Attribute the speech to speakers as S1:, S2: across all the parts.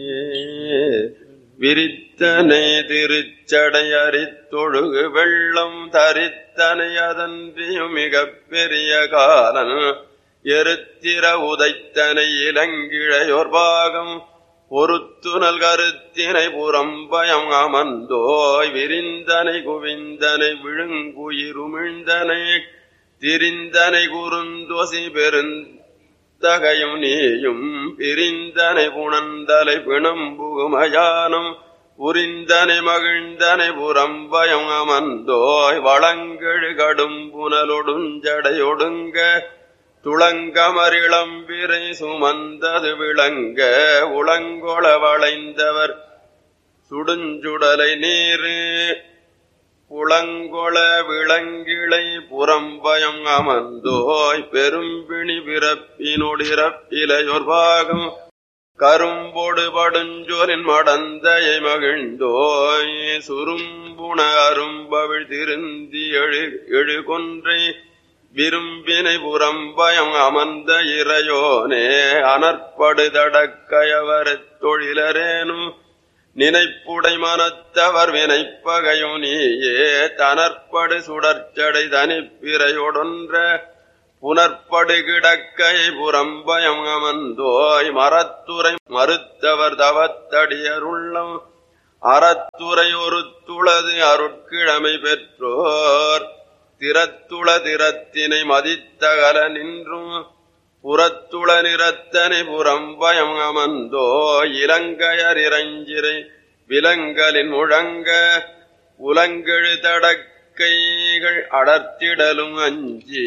S1: விரித்தனை திருச்சடை அரித்தொழுகு வெள்ளம் தரித்தனை அதன்றியும் மிகப் பெரிய காலன் எருத்திர உதைத்தனை இளங்கிழையோர் பாகம் பொறுத்துனல் கருத்தினை புறம்பயம் அமர்ந்தோய் விரிந்தனை குவிந்தனை விழுங்குயிருமிழ்ந்தனை திரிந்தனை குறுந்தொசி பெருந்தகையும் நீயும் பிரிந்தனை புணந்தலை பிணம்புகுமயானம் புரிந்தனை மகிழ்ந்தனை புறம்பயம் அமர்ந்தோய் வளங்கெழு கடும் புனலொடுஞ்சடையொடுங்க துளங்கமரிளம்பிரை சுமந்தது விளங்க உளங்கொள வளைந்தவர் சுடுஞ்சுடலை நீரு புலங்கொள விளங்கிளை புறம்பயம் அமர்ந்தோய் பெரும்பிணி பிறப்பினொடிறப்பிலையொர் பாகம் கரும்பொடு படுஞ்சொலின் மடந்தையை மகிழ்ந்தோய் சுரும்புண அரும்பவிழ் திருந்தி எழு எழுகொன்றை விரும்பினை புறம்பயம் அமர்ந்த இறையோனே அனற்படுதடக்கயவரத் தொழிலரேனும் நினைப்புடை மனத்தவர் வினைப்பகையும் நீயே தனற்படு சுடர்ச்சடை தனிப்பிரையொடொன்ற புனற்படு கிடக்கை புறம்பயம் அமர்ந்தோய் மரத்துறை மறுத்தவர் தவத்தடியருள்ளம் அறத்துறை ஒரு துளது அருட்கிழமை பெற்றோர் திறத்துள திறத்தினை மதித்தகல நின்றும் புறத்துள நிறத்தனை புறம்பயம் அமர்ந்தோ இலங்கையர் இறஞ்சிரை விலங்கலின் முழங்க உலங்கெழு தடக்கைகள் அடர்த்திடலும் அஞ்சி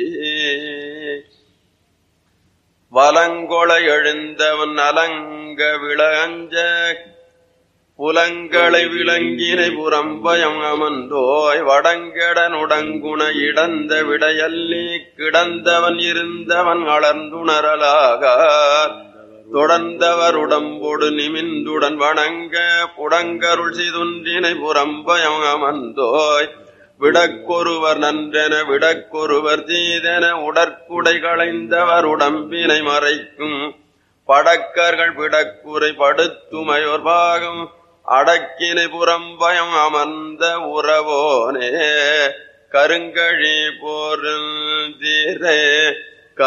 S1: வலங்கொள எழுந்தவன் அலங்க விளஞ்ச புலங்களை விளங்கினை புறம்பயம் அமர்ந்தோய் வடங்கெடனுடங்குண இடந்த விடையல்லி கிடந்தவன் இருந்தவன் அளர்ந்துணரலாக தொடர்ந்தவர் உடம்போடு நிமிந்துடன் வணங்க புடங்கருள் சிதுன்றினை புறம்பயம் அமர்ந்தோய் விடக்கொருவர் நன்றென விடக்கொருவர் தீதென உடற்குடை களைந்தவர் உடம்பினை மறைக்கும் படக்கர்கள் பிடக்குறை படுத்துமையோர் பாகம் அடக்கினை புறம்பயம் அமர்ந்த உறவோனே கருங்கழி போரில் தீரே